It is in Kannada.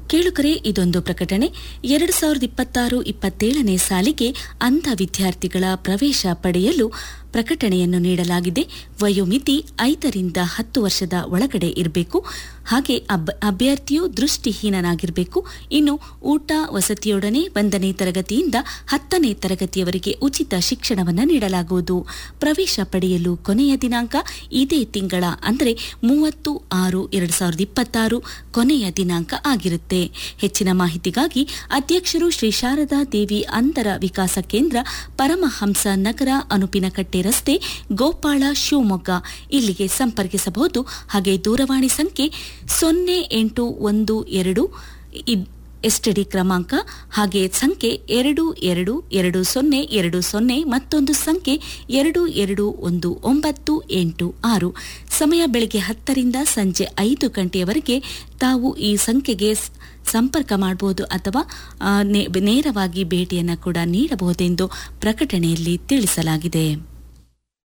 ಕೇಳುಗರೆ ಇದೊಂದು ಪ್ರಕಟಣೆ ಎರಡು ಸಾವಿರದ ಇಪ್ಪತ್ತಾರು ಇಪ್ಪತ್ತೇಳನೇ ಸಾಲಿಗೆ ಅಂಧ ವಿದ್ಯಾರ್ಥಿಗಳ ಪ್ರವೇಶ ಪಡೆಯಲು ಪ್ರಕಟಣೆಯನ್ನು ನೀಡಲಾಗಿದೆ ವಯೋಮಿತಿ ಐದರಿಂದ ಹತ್ತು ವರ್ಷದ ಒಳಗಡೆ ಇರಬೇಕು ಹಾಗೆ ಅಬ್- ಅಭ್ಯರ್ಥಿಯು ದೃಷ್ಟಿಹೀನನಾಗಿರಬೇಕು ಇನ್ನು ಊಟ ವಸತಿಯೊಡನೆ ಒಂದನೇ ತರಗತಿಯಿಂದ ಹತ್ತನೇ ತರಗತಿಯವರೆಗೆ ಉಚಿತ ಶಿಕ್ಷಣವನ್ನು ನೀಡಲಾಗುವುದು ಪ್ರವೇಶ ಪಡೆಯಲು ಕೊನೆಯ ದಿನಾಂಕ ಇದೇ ತಿಂಗಳ ಅಂದರೆ ಮೂವತ್ತು ಆರು ಎರಡು ಸಾವಿರದ ಇಪ್ಪತ್ತಾರು ಕೊನೆಯ ದಿನಾಂಕ ಆಗಿರುತ್ತೆ ಹೆಚ್ಚಿನ ಮಾಹಿತಿಗಾಗಿ ಅಧ್ಯಕ್ಷರು ಶ್ರೀ ಶಾರದಾ ದೇವಿ ಅಂತರ ವಿಕಾಸ ಕೇಂದ್ರ ಪರಮಹಂಸ ನಗರ ಅನುಪಿನಕಟ್ಟೆ ರಸ್ತೆ ಗೋಪಾಳ ಶಿವಮೊಗ್ಗ ಇಲ್ಲಿಗೆ ಸಂಪರ್ಕಿಸಬಹುದು ಹಾಗೆ ದೂರವಾಣಿ ಸಂಖ್ಯೆ ಸೊನ್ನೆ ಎಂಟು ಒಂದು ಎರಡು ಇದ್- ಎಸ್ಟಿಡಿ ಕ್ರಮಾಂಕ ಹಾಗೆ ಸಂಖ್ಯೆ ಎರಡು ಎರಡು ಎರಡು ಸೊನ್ನೆ ಎರಡು ಸೊನ್ನೆ ಮತ್ತೊಂದು ಸಂಖ್ಯೆ ಎರಡು ಎರಡು ಒಂದು ಒಂಬತ್ತು ಎಂಟು ಆರು ಸಮಯ ಬೆಳಗ್ಗೆ ಹತ್ತರಿಂದ ಸಂಜೆ ಐದು ಗಂಟೆಯವರೆಗೆ ತಾವು ಈ ಸಂಖ್ಯೆಗೆ ಸ್- ಸಂಪರ್ಕ ಮಾಡಬಹುದು ಅಥವಾ ಆ, ನೇ- ನೇರವಾಗಿ ಭೇಟಿಯನ್ನು ಕೂಡ ನೀಡಬಹುದೆಂದು ಪ್ರಕಟಣೆಯಲ್ಲಿ ತಿಳಿಸಲಾಗಿದೆ